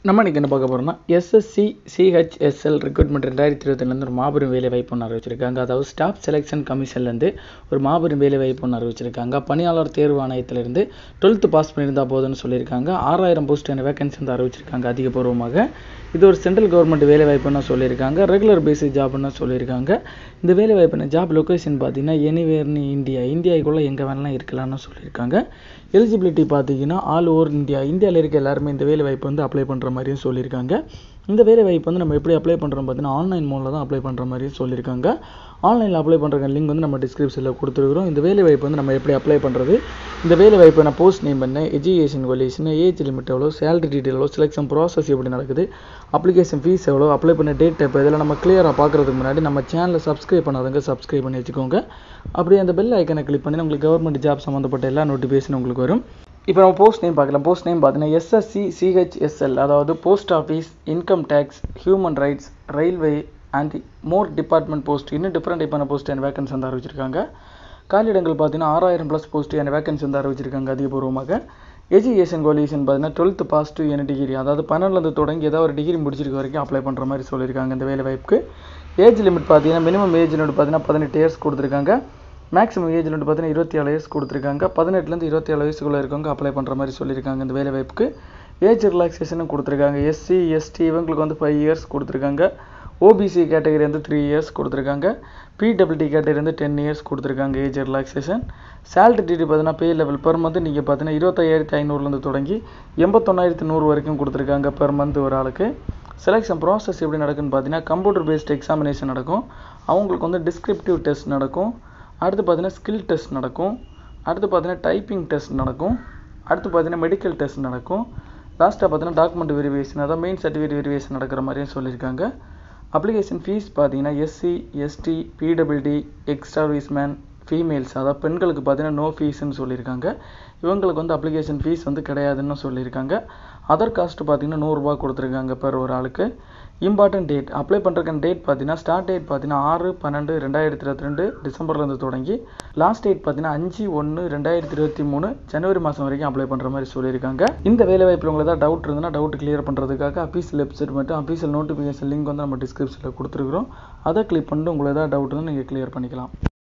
நம்ம இன்றைக்கி என்ன பார்க்க போகிறோம்னா எஸ்எஸ்சி சிஹெச்எஸ்எல் ரெக்ரூட்மெண்ட் ரெண்டாயிரத்தி இருபத்திலேருந்து ஒரு மாபெரும் வேலை வாய்ப்பு ஒன்று அறிவிச்சிருக்காங்க அதாவது ஸ்டாஃப் செலெக்ஷன் கமிஷன்லேருந்து ஒரு மாபெரும் வேலை வாய்ப்பு ஒன்று அறிவிச்சிருக்காங்க பணியாளர் தேர்வு ஆணையத்திலிருந்து டுவெல்த்து பாஸ் பண்ணியிருந்தால் போதும்னு சொல்லியிருக்காங்க ஆறாயிரம் போஸ்டான வேகன்சி வந்து அறிவிச்சிருக்காங்க அதிகபூர்வமாக இது ஒரு சென்ட்ரல் கவர்மெண்ட் வேலை வாய்ப்புன்னு சொல்லியிருக்காங்க ரெகுலர் பேசிக் ஜாப்னு சொல்லியிருக்காங்க இந்த வேலை வாய்ப்புன ஜாப் லொக்கேஷன் பார்த்தீங்கன்னா எனிவேர் இன் இந்தியா இந்தியாவுக்குள்ளே எங்கே வேணாலும் இருக்கலாம்னு சொல்லியிருக்காங்க எலிஜிபிலிட்டி பார்த்தீங்கன்னா ஆல் ஓவர் இந்தியா இந்தியாவில் இருக்க எல்லாருமே இந்த வேலை வாய்ப்பு வந்து அப்ளை பண்ணுற மாதிரியும் சொல்லியிருக்காங்க இந்த வேலை வாய்ப்பு வந்து நம்ம எப்படி அப்ளை பண்ணுறோம் பார்த்தீங்கன்னா ஆன்லைன் மூலில் தான் அப்ளை பண்ணுற மாதிரியும் சொல்லியிருக்காங்க ஆன்லைனில் அப்ளை பண்ணுற லிங்க் வந்து நம்ம டிஸ்கிரிப்ஷனில் கொடுத்துருக்குறோம் இந்த வேலை வாய்ப்பு வந்து நம்ம எப்படி அப்ளை பண்ணுறது இந்த வேலை வாய்ப்பு நான் போஸ்ட் நேம் பண்ண எஜுகேஷன் குவாலிஃபிகேஷன் ஏஜ் லிமிட் எவ்வளோ சேலரி டீட்டெயில் எவ்வளோ செலெக்ஷன் ப்ராசஸ் எப்படி நடக்குது அப்ளிகேஷன் ஃபீஸ் எவ்வளோ அப்ளை பண்ண டேட் எப்போ இதெல்லாம் நம்ம கிளியராக பார்க்குறதுக்கு முன்னாடி நம்ம சேனலை சப்ஸ்கிரைப் பண்ணாதவங்க சப்ஸ்கிரைப் பண்ணி வச்சுக்கோங்க அப்படியே அந்த பெல் ஐக்கனை கிளிக் பண்ணி உங்களுக்கு கவர்மெண்ட் ஜாப் சம்மந்தப்பட்ட எல்லா நோட்டிஃபிகேஷன் உங்களுக்கு வரும் இப்போ நம்ம போஸ்ட் நேம் பார்க்கலாம் போஸ்ட் நேம் பார்த்தீங்கன்னா எஸ்எஸ்சி சிஹெச்எஸ்எல் அதாவது post office income tax human rights railway and more department post இன்னும் டிஃப்ரெண்ட் டைப்பான போஸ்ட் அண்ட் வேகன்சி வந்து அறிவிச்சிருக்காங்க காலியிடங்கள் பார்த்தீங்கன்னா ஆறாயிரம் ப்ளஸ் போஸ்ட் அண்ட் வேகன்சி வந்து அறிவிச்சிருக்காங்க அதிகபூர்வமாக எஜுகேஷன் குவாலிஃபிகேஷன் பார்த்தீங்கன்னா டுவெல்த்து பாஸ் டூ என்ன டிகிரி அதாவது பன்னெண்டுலேருந்து தொடங்கி ஏதாவது ஒரு டிகிரி முடிச்சிருக்க வரைக்கும் அப்ளை பண்ணுற மாதிரி சொல்லியிருக்காங்க இந்த வேலை வாய்ப்புக்கு ஏஜ் லிமிட் பார்த்தீங்கன்னா மினிமம் ஏஜ் லிமிட் பார்த்தீங்கன்னா பதினெட்டு இயர்ஸ் கொடுத்துருக்காங்க மேக்ஸிமம் ஏஜ் லிமிட் பார்த்தீங்கன்னா இருபத்தி ஏழு வயசு கொடுத்துருக்காங்க பதினெட்டுலேருந்து இருபத்தி ஏழு வயசுக்குள்ளே இருக்கவங்க அப்ளை பண்ணுற மாதிரி சொல்லியிருக்காங்க இந்த வேலை வாய்ப்புக்கு ஏஜ் ரிலாக்ஸேஷனும் கொடுத்துருக்காங்க எஸ்சி எஸ்டி இவங்களுக்கு வந்து ஃபைவ் இயர்ஸ் கொடுத்துருக்காங்க ஓபிசி கேட்டகரி வந்து த்ரீ இயர்ஸ் கொடுத்துருக்காங்க பிடபிள்டி கேட்டகரி வந்து டென் இயர்ஸ் கொடுத்துருக்காங்க ஏஜ் ரிலாக்ஸேஷன் சேலரி டிடி பார்த்தீங்கன்னா பே லெவல் பெர் மந்த் நீங்கள் பார்த்தீங்கன்னா இருபத்தாயிரத்தி ஐநூறுலேருந்து தொடங்கி எண்பத்தொன்னாயிரத்தி நூறு வரைக்கும் கொடுத்துருக்காங்க பெர் மந்த் ஒரு ஆளுக்கு செலெக்ஷன் ப்ராசஸ் எப்படி நடக்குன்னு பார்த்தீங்கன்னா கம்ப்யூட்டர் பேஸ்ட் எக்ஸாமினேஷன் நடக்கும் அவங்களுக்கு வந்து டிஸ்கிரிப்டிவ் டெஸ்ட் நடக்கும் அடுத்து பார்த்தீங்கன்னா ஸ்கில் டெஸ்ட் நடக்கும் அடுத்து பார்த்தீங்கன்னா டைப்பிங் டெஸ்ட் நடக்கும் அடுத்து பார்த்தீங்கன்னா மெடிக்கல் டெஸ்ட் நடக்கும் லாஸ்ட்டாக பார்த்தீங்கன்னா டாக்குமெண்ட் வெரிஃபிகேஷன் அதாவது மெயின் சர்டிஃபிகேட் வெரிஃபிகேஷன் நடக்கிற மாதிரியும் சொல்லியிருக்காங்க அப்ளிகேஷன் ஃபீஸ் பார்த்தீங்கன்னா எஸ்சி எஸ்டி பிடபிள்டி எக்ஸ்ட்ரா வீஸ்மேன் ஃபீமேல்ஸ் அதாவது பெண்களுக்கு பார்த்தீங்கன்னா நோ ஃபீஸ்ன்னு சொல்லியிருக்காங்க இவங்களுக்கு வந்து அப்ளிகேஷன் ஃபீஸ் வந்து கிடையாதுன்னு சொல்லியிருக்காங்க அதர் காஸ்ட் பார்த்தீங்கன்னா நூறுரூபா கொடுத்துருக்காங்க பெர் ஒரு ஆளுக்கு இம்பார்ட்டன்ட் டேட் அப்ளை பண்ணுறதுக்கான டேட் பார்த்தீங்கன்னா ஸ்டார்ட் டேட் பார்த்தீங்கன்னா ஆறு பன்னெண்டு ரெண்டாயிரத்தி இருபத்தி ரெண்டு டிசம்பர்லேருந்து தொடங்கி லாஸ்ட் டேட் பார்த்தீங்கன்னா அஞ்சு ஒன்று ரெண்டாயிரத்தி இருபத்தி மூணு ஜனவரி மாதம் வரைக்கும் அப்ளை பண்ணுற மாதிரி சொல்லியிருக்காங்க இந்த வேலை வாய்ப்பில் உங்களுக்கு ஏதாவது டவுட் இருந்ததுன்னா டவுட் கிளியர் பண்ணுறதுக்காக அஃபீஷியல் வெப்சைட் மட்டும் அஃபீஷியல் நோட்டிஃபிகேஷன் லிங்க் வந்து நம்ம டிஸ்கிரிப்ஷனில் கொடுத்துருக்குறோம் அதை கிளிக் பண்ணிட்டு உங்களுக்கு ஏதாவது டவுட் இருந்தால் நீங்கள் கிளியர் பண்ணிக்கலாம்